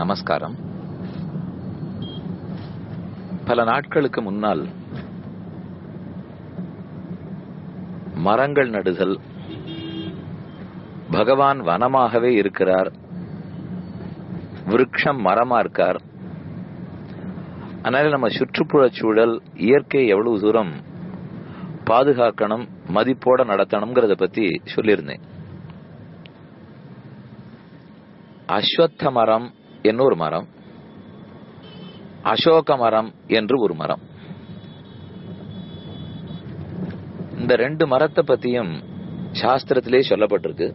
நமஸ்காரம் பல நாட்களுக்கு முன்னால் மரங்கள் நடுதல் பகவான் வனமாகவே இருக்கிறார் விருட்சம் மரமா இருக்கார் அதனால நம்ம சுற்றுப்புறச் சூழல் இயற்கை எவ்வளவு தூரம் பாதுகாக்கணும் மதிப்போட நடத்தணுங்கிறத பத்தி சொல்லியிருந்தேன் அஸ்வத்த மரம் என்னொரு மரம் அசோக மரம் என்று ஒரு மரம் இந்த ரெண்டு மரத்தை பத்தியும் சாஸ்திரத்திலே சொல்லப்பட்டிருக்கு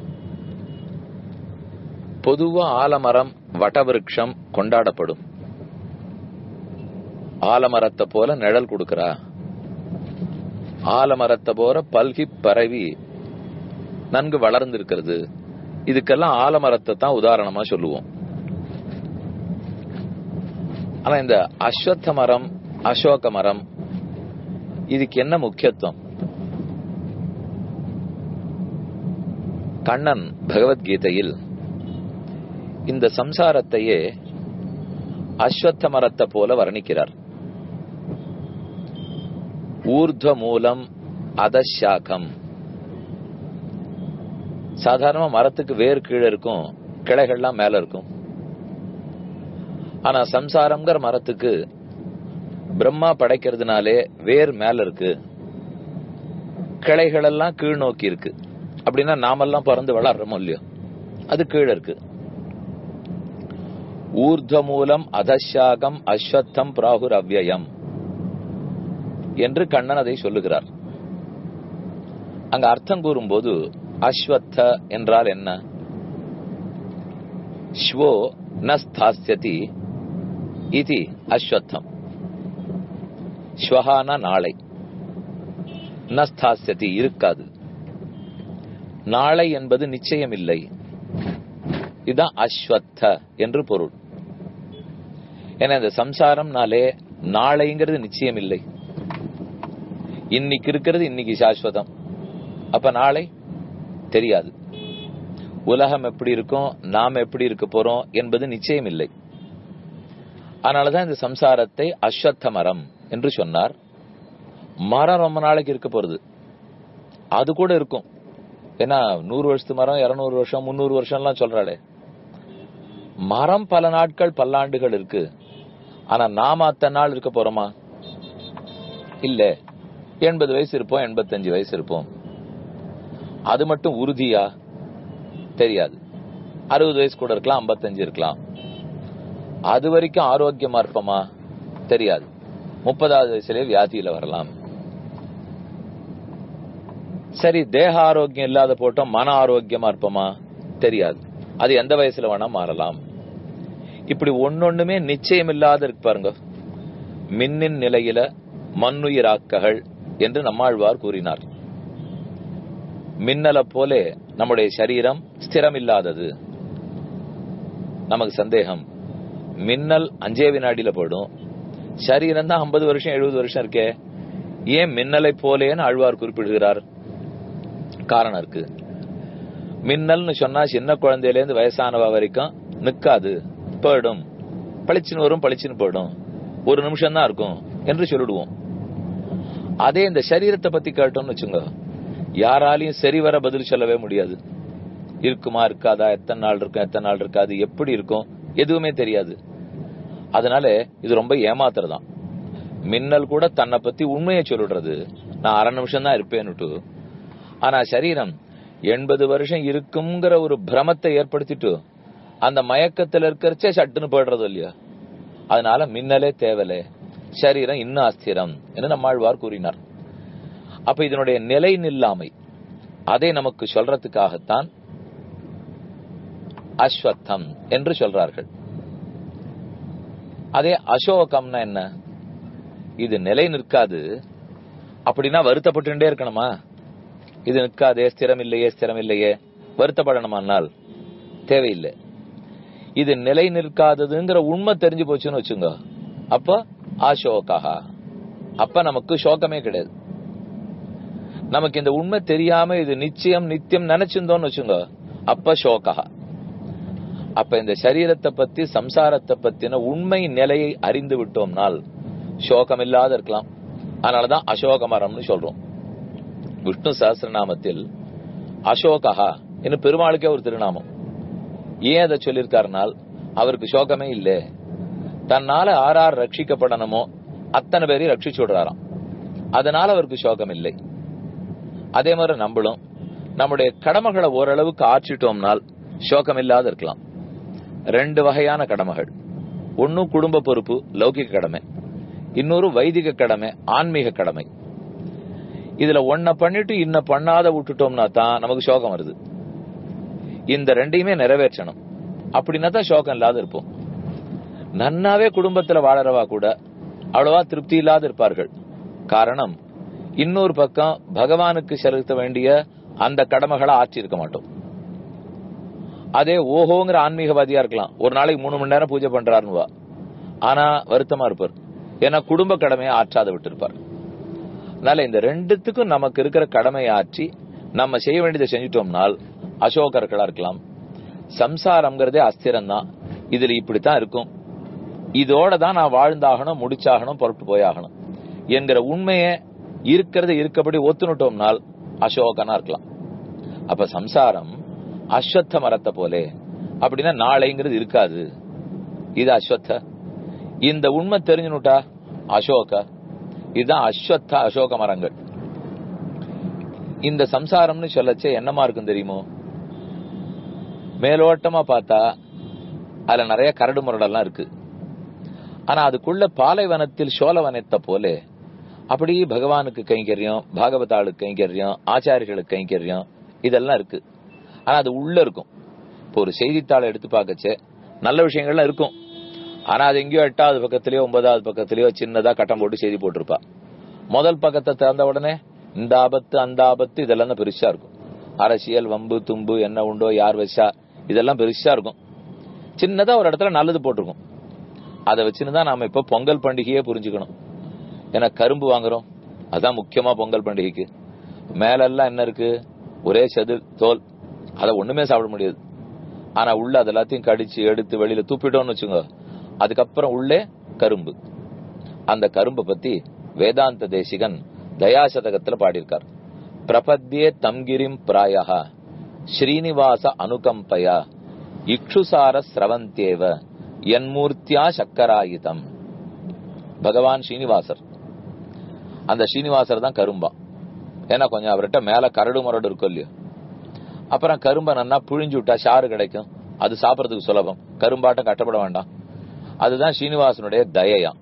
பொதுவா ஆலமரம் வடவிருட்சம் கொண்டாடப்படும் ஆலமரத்தை போல நிழல் கொடுக்கிறா ஆலமரத்தை போல பல்கி பரவி நன்கு வளர்ந்திருக்கிறது இதுக்கெல்லாம் ஆலமரத்தை தான் உதாரணமா சொல்லுவோம் ஆனா இந்த அஸ்வத்த மரம் அசோக மரம் இதுக்கு என்ன முக்கியத்துவம் கண்ணன் பகவத்கீதையில் இந்த சம்சாரத்தையே அஸ்வத்த மரத்தை போல வர்ணிக்கிறார் ஊர்ಧ್ವ மூலம் அதசாகம் சாதாரண மரத்துக்கு வேர் கீழே இருக்கும் கிளைகள்லாம் மேல இருக்கும் ஆனா சம்சாரம்ங்கிற மரத்துக்கு பிரம்மா படைக்கிறதுனாலே வேர் மேல இருக்கு கிளைகள் எல்லாம் கீழ் நோக்கி இருக்கு அப்படின்னா நாமெல்லாம் பறந்து வளர்றோமோ இல்லையோ அது கீழே இருக்கு ஊர்ಧ್ವ மூலம் அதசாகம் அஸ்வத்தம் பிராகுர் அவ்யயம் என்று கண்ணன் அதை சொல்லுகிறார் அங்க அர்த்தம் கூறும்போது அஸ்வத்த என்றால் என்ன ஸ்வோ நஸ்தாஸ்யதி இது அஸ்வத்தம் ஸ்வஹான நாளை நஸ்தாஸ்யதி இருக்காது நாளை என்பது நிச்சயம் இல்லை இதுதான் அஸ்வத்த என்று பொருள் ஏன்னா இந்த சம்சாரம்னாலே நாளைங்கிறது நிச்சயம் இல்லை இன்னைக்கு இருக்கிறது இன்னைக்கு சாஸ்வதம் அப்ப நாளை தெரியாது உலகம் எப்படி இருக்கும் நாம் எப்படி இருக்க போறோம் என்பது நிச்சயம் இல்லை அதனாலதான் இந்த சம்சாரத்தை அஸ்வத்த மரம் என்று சொன்னார் மரம் ரொம்ப நாளைக்கு இருக்க போறது அது கூட இருக்கும் ஏன்னா நூறு வருஷத்து மரம் இருநூறு வருஷம் முன்னூறு வருஷம்லாம் சொல்றாளே மரம் பல நாட்கள் பல்லாண்டுகள் இருக்கு ஆனா நாம அத்தனை நாள் இருக்க போறோமா இல்ல எண்பது வயசு இருப்போம் எண்பத்தஞ்சு வயசு இருப்போம் அது மட்டும் உறுதியா தெரியாது அறுபது வயசு கூட இருக்கலாம் ஐம்பத்தஞ்சு இருக்கலாம் அது வரைக்கும் ஆரோக்கியமா இருப்போமா தெரியாது முப்பதாவது வயசுலயே வியாதியில வரலாம் சரி தேக ஆரோக்கியம் இல்லாத போட்டோம் மன ஆரோக்கியமா இருப்போமா தெரியாது அது எந்த வயசுல வேணா மாறலாம் இப்படி ஒன்னொண்ணுமே நிச்சயம் இல்லாத இருக்கு பாருங்க மின்னின் நிலையில மண்ணுயிராக்ககள் என்று நம்மாழ்வார் கூறினார் மின்னலை போல நம்முடைய சரீரம் ஸ்திரமில்லாதது நமக்கு சந்தேகம் மின்னல் அஞ்சே வினாடியில போடும் சரீரம் தான் ஐம்பது வருஷம் எழுபது வருஷம் இருக்கே ஏன் மின்னலை போலேன்னு ஆழ்வார் குறிப்பிடுகிறார் காரணம் இருக்கு மின்னல்னு சொன்னா சின்ன குழந்தையில இருந்து வயசானவ வரைக்கும் நிக்காது போயிடும் பளிச்சுன்னு வரும் பளிச்சுன்னு போயிடும் ஒரு நிமிஷம் தான் இருக்கும் என்று சொல்லிடுவோம் அதே இந்த சரீரத்தை பத்தி கேட்டோம்னு வச்சுங்க யாராலையும் சரிவர பதில் சொல்லவே முடியாது இருக்குமா இருக்காதா எத்தனை நாள் இருக்கும் எத்தனை நாள் இருக்காது எப்படி இருக்கும் எதுவுமே தெரியாது அதனால இது ரொம்ப ஏமாத்துறதான் மின்னல் கூட தன்னை பத்தி உண்மையை சொல்லிடுறது நான் அரை நிமிஷம் தான் இருப்பேன்னுட்டு ஆனா சரீரம் எண்பது வருஷம் இருக்குங்கிற ஒரு பிரமத்தை ஏற்படுத்திட்டு அந்த மயக்கத்துல இருக்கிறச்சே சட்டுன்னு போயிடுறது இல்லையா அதனால மின்னலே தேவலே சரீரம் இன்னும் அஸ்திரம் என்று நம்மாழ்வார் கூறினார் அப்ப இதனுடைய நிலை நில்லாமை அதை நமக்கு சொல்றதுக்காகத்தான் அஸ்வத்தம் என்று சொல்றார்கள் அதே அசோகம்னா என்ன இது நிலை நிற்காது அப்படின்னா வருத்தப்பட்டுட்டே இருக்கணுமா இது நிற்காதே ஸ்திரம் இல்லையே ஸ்திரம் இல்லையே வருத்தப்படணுமானால் தேவையில்லை இது நிலை நிற்காததுங்கிற உண்மை தெரிஞ்சு போச்சுன்னு வச்சுங்க அப்ப அசோகா அப்ப நமக்கு சோகமே கிடையாது நமக்கு இந்த உண்மை தெரியாம இது நிச்சயம் நித்தியம் நினைச்சிருந்தோம்னு வச்சுங்க அப்ப சோகா அப்ப இந்த சரீரத்தை பத்தி சம்சாரத்தை பத்தின உண்மை நிலையை அறிந்து விட்டோம்னால் சோகம் இல்லாத இருக்கலாம் அதனாலதான் அசோக மரம்னு சொல்றோம் விஷ்ணு சஹசிரநாமத்தில் அசோகா என்று பெருமாளுக்கே ஒரு திருநாமம் ஏன் அதை சொல்லியிருக்காருனால் அவருக்கு சோகமே இல்லை தன்னால ஆறார் ரட்சிக்கப்படணுமோ அத்தனை பேரையும் ரட்சிச்சு விடுறாராம் அதனால அவருக்கு சோகம் இல்லை அதே மாதிரி நம்மளும் நம்முடைய கடமைகளை ஓரளவுக்கு ஆற்றிட்டோம்னால் சோகம் இல்லாத இருக்கலாம் ரெண்டு வகையான கடமைகள் ஒன்னு குடும்ப பொறுப்பு லௌகிக கடமை இன்னொரு வைதிக கடமை ஆன்மீக கடமை இதுல ஒன்ன பண்ணிட்டு இன்ன பண்ணாத விட்டுட்டோம்னா தான் நமக்கு சோகம் வருது இந்த ரெண்டையுமே நிறைவேற்றணும் அப்படின்னா தான் சோகம் இல்லாத இருப்போம் நன்னாவே குடும்பத்துல வாழறவா கூட அவ்வளவா திருப்தி இல்லாத இருப்பார்கள் காரணம் இன்னொரு பக்கம் பகவானுக்கு செலுத்த வேண்டிய அந்த கடமைகளை ஆற்றி இருக்க மாட்டோம் அதே ஓஹோங்கிற ஆன்மீகவாதியா இருக்கலாம் ஒரு நாளைக்கு மூணு மணி நேரம் பூஜை பண்றாருன்னுவா ஆனா வருத்தமா இருப்பார் ஏன்னா குடும்ப கடமையை ஆற்றாத விட்டிருப்பார் அதனால இந்த ரெண்டுத்துக்கும் நமக்கு இருக்கிற கடமையை ஆற்றி நம்ம செய்ய வேண்டியதை செஞ்சிட்டோம்னால் அசோகர்களா இருக்கலாம் சம்சாரம்ங்கிறதே அஸ்திரம் தான் இதுல இப்படித்தான் இருக்கும் இதோட தான் நான் வாழ்ந்தாகணும் முடிச்சாகணும் புறப்பட்டு போயாகணும் என்கிற உண்மையை இருக்கிறத இருக்கபடி ஒத்துனுட்டோம்னால் அசோகனா இருக்கலாம் அப்ப சம்சாரம் அஸ்வத்த மரத்தை போலே அப்படின்னா நாளைங்கிறது இருக்காது இது அஸ்வத்த இந்த உண்மை தெரிஞ்சுனுட்டா அசோக இதுதான் அஸ்வத்த அசோக மரங்கள் இந்த சம்சாரம்னு சொல்லச்சே என்னமா இருக்கும் தெரியுமோ மேலோட்டமா பார்த்தா அதுல நிறைய கரடு முரடெல்லாம் இருக்கு ஆனா அதுக்குள்ள பாலைவனத்தில் சோழவனத்தை போல அப்படி பகவானுக்கு கைங்கரியம் பாகவதாளுக்கு கைங்கரியம் ஆச்சாரிகளுக்கு கைங்கரியம் இதெல்லாம் இருக்கு ஆனா அது உள்ள இருக்கும் இப்போ ஒரு செய்தித்தாளை எடுத்து பார்க்கச்சே நல்ல விஷயங்கள்லாம் இருக்கும் ஆனா அது எங்கேயோ எட்டாவது பக்கத்திலயோ ஒன்பதாவது பக்கத்திலயோ சின்னதா கட்டம் போட்டு செய்தி போட்டிருப்பா முதல் பக்கத்தை திறந்த உடனே இந்த ஆபத்து அந்த ஆபத்து இதெல்லாம் தான் பெருசா இருக்கும் அரசியல் வம்பு தும்பு என்ன உண்டோ யார் வச்சா இதெல்லாம் பெருசா இருக்கும் சின்னதா ஒரு இடத்துல நல்லது போட்டிருக்கும் அதை வச்சுன்னு தான் நாம இப்ப பொங்கல் பண்டிகையே புரிஞ்சுக்கணும் ஏன்னா கரும்பு வாங்குறோம் அதான் முக்கியமா பொங்கல் பண்டிகைக்கு மேலெல்லாம் என்ன இருக்கு ஒரே செதில் தோல் அதை ஒண்ணுமே சாப்பிட முடியாது ஆனா உள்ள அது எல்லாத்தையும் கடிச்சு எடுத்து வெளியில துப்பிட்டோம்னு வச்சுங்க அதுக்கப்புறம் உள்ளே கரும்பு அந்த கரும்பை பத்தி வேதாந்த தேசிகன் தயாசதகத்துல பாடியிருக்கார் பிரபத்யே தம்கிரிம் பிராயா ஸ்ரீனிவாச அனுகம்பயா இக்ஷுசார ஸ்ரவந்தேவ என்மூர்த்தியா சக்கராயுதம் பகவான் ஸ்ரீனிவாசர் அந்த ஸ்ரீனிவாசர் தான் கரும்பா ஏன்னா கொஞ்சம் அவர்கிட்ட மேல கரடு மரடு இருக்கும் இல்லையோ அப்புறம் கரும்பை நன்னா புழிஞ்சு விட்டா சாறு கிடைக்கும் அது சாப்பிடறதுக்கு சுலபம் கரும்பாட்டம் கட்டப்பட வேண்டாம் அதுதான் ஸ்ரீனிவாசனுடைய தயையா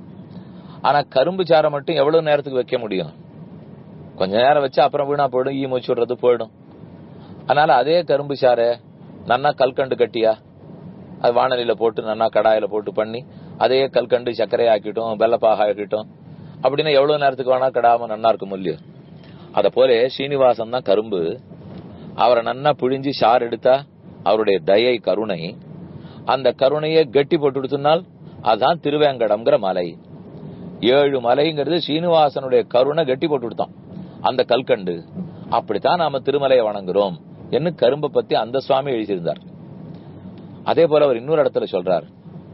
ஆனா கரும்பு சாரை மட்டும் எவ்வளவு நேரத்துக்கு வைக்க முடியும் கொஞ்ச நேரம் வச்சு அப்புறம் வீணா போயிடும் ஈ மூச்சு விடுறது போயிடும் அதனால அதே கரும்பு சாரை நன்னா கல்கண்டு கட்டியா அது வானலியில போட்டு நன்னா கடாயில போட்டு பண்ணி அதே கல்கண்டு சர்க்கரை ஆக்கிட்டோம் வெள்ளப்பாக ஆக்கிட்டோம் அப்படின்னா எவ்வளவு நேரத்துக்கு வேணா கடாம நன்னா இருக்கும் இல்லையோ அத போல ஸ்ரீனிவாசன் தான் கரும்பு அவரை நன்னா பிழிஞ்சு சார் எடுத்தா அவருடைய தயை கருணை அந்த கருணையை கட்டி போட்டு கொடுத்தனால் அதான் திருவேங்கடம்ங்கிற மலை ஏழு மலைங்கிறது ஸ்ரீனிவாசனுடைய கருணை கட்டி போட்டு கொடுத்தான் அந்த கல்கண்டு அப்படித்தான் நாம திருமலையை வணங்குறோம் என்று கரும்பை பத்தி அந்த சுவாமி எழுதியிருந்தார் அதே போல அவர் இன்னொரு இடத்துல சொல்றார்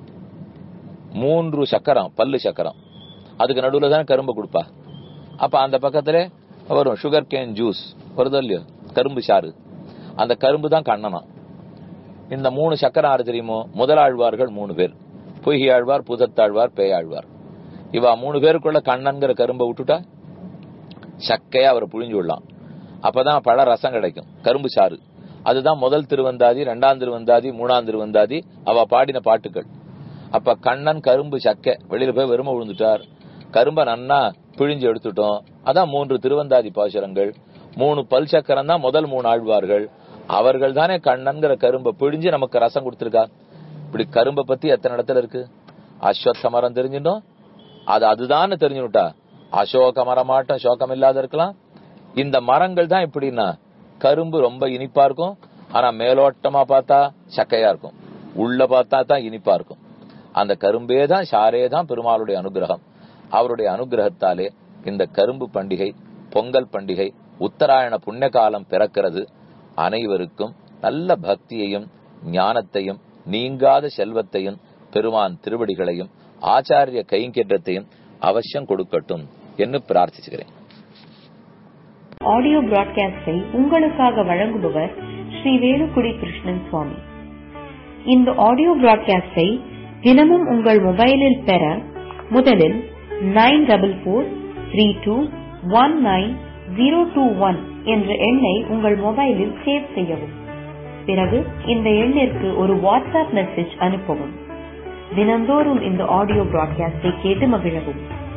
மூன்று சக்கரம் பல்லு சக்கரம் அதுக்கு நடுவுல தான் கரும்பு கொடுப்பா அப்ப அந்த பக்கத்துல வரும் சுகர் கேன் ஜூஸ் வருதோ இல்லையோ கரும்பு சாறு அந்த கரும்பு தான் கண்ணனா இந்த மூணு சக்கரம் ஆறு தெரியுமோ முதலாழ்வார்கள் மூணு பேர் பொய்யாழ்வார் புதத்தாழ்வார் பேயாழ்வார் இவா மூணு பேருக்குள்ள கண்ணன்கிற கரும்பை விட்டுட்டா சக்கையா அவரை புழிஞ்சு விடலாம் அப்பதான் பழ ரசம் கிடைக்கும் கரும்பு சாறு அதுதான் முதல் திருவந்தாதி ரெண்டாம் திருவந்தாதி மூணாம் திருவந்தாதி அவ பாடின பாட்டுகள் அப்ப கண்ணன் கரும்பு சக்கை வெளியில போய் வெறும விழுந்துட்டார் கரும்பை நன்னா பிழிஞ்சு எடுத்துட்டோம் அதான் மூன்று திருவந்தாதி பாசுரங்கள் மூணு பல் சக்கரம் தான் முதல் மூணு ஆழ்வார்கள் அவர்கள் தானே கண்ணன்கிற கரும்பை பிழிஞ்சு நமக்கு ரசம் கொடுத்திருக்கா இப்படி கரும்பை பத்தி எத்தனை இடத்துல இருக்கு அஸ்வத்த மரம் தெரிஞ்சிட்டோம் அது அதுதான் தெரிஞ்சுட்டா அசோக மரமாட்டம் சோகம் இல்லாத இருக்கலாம் இந்த மரங்கள் தான் எப்படின்னா கரும்பு ரொம்ப இனிப்பா இருக்கும் ஆனா மேலோட்டமா பார்த்தா சக்கையா இருக்கும் உள்ள பார்த்தா தான் இனிப்பா இருக்கும் அந்த கரும்பே தான் சாரே தான் பெருமாளுடைய அனுகிரகம் அவருடைய அனுகிரகத்தாலே இந்த கரும்பு பண்டிகை பொங்கல் பண்டிகை உத்தராயண புண்ணிய காலம் பிறக்கிறது அனைவருக்கும் நல்ல பக்தியையும் ஞானத்தையும் நீங்காத செல்வத்தையும் பெருமான் திருவடிகளையும் ஆச்சாரிய கைங்கற்றத்தையும் அவசியம் கொடுக்கட்டும் என்று பிரார்த்திச்சுக்கிறேன் ஆடியோ பிராட்காஸ்டை உங்களுக்காக வழங்குபவர் ஸ்ரீ வேலுக்குடி கிருஷ்ணன் சுவாமி இந்த ஆடியோ பிராட்காஸ்டை தினமும் உங்கள் மொபைலில் பெற முதலில் nine double four three two one nine zero two one என்ற எண்ணை உங்கள் மொபைலில் சேவ் செய்யவும் பிறகு இந்த எண்ணிற்கு ஒரு வாட்ஸ்அப் மெசேஜ் அனுப்பவும் தினந்தோறும் இந்த ஆடியோ பிராட்காஸ்டை கேட்டு மகிழவும்